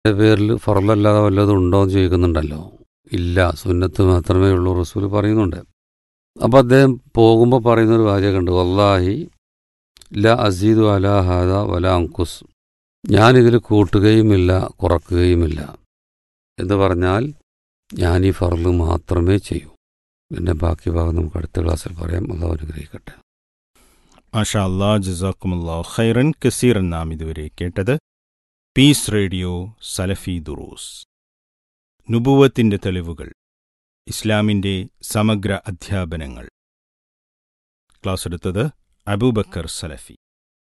പേരിൽ ഫറലല്ലാതെ വല്ലതും ഉണ്ടോ എന്ന് ചോദിക്കുന്നുണ്ടല്ലോ ഇല്ല സുന്നത്ത് മാത്രമേ ഉള്ളൂ റസൂൽ പറയുന്നുണ്ട് അപ്പം അദ്ദേഹം പോകുമ്പോൾ പറയുന്നൊരു വാചകമുണ്ട് വല്ലാഹി ല അസീദു അല ഹാദ വല അങ്കുസ് ഞാനിതിൽ കൂട്ടുകയുമില്ല കുറക്കുകയുമില്ല എന്ന് പറഞ്ഞാൽ ഞാൻ ഈ ഫറല് മാത്രമേ ചെയ്യൂ പിന്നെ ബാക്കി ഭാഗം നമുക്ക് അടുത്ത ക്ലാസ്സിൽ പറയാം അള്ളാഹു അനുഗ്രഹിക്കട്ടെ മാഷാ അല്ലാ ജസാക്കുമുല്ലാ ഖൈറൻ കസീറൻ നാം ഇതുവരെ കേട്ടത് പീസ് റേഡിയോ സലഫി ദുറൂസ് നുബുവത്തിന്റെ തെളിവുകൾ ഇസ്ലാമിന്റെ സമഗ്ര അധ്യാപനങ്ങൾ ക്ലാസ് എടുത്തത് അബൂബക്കർ സലഫി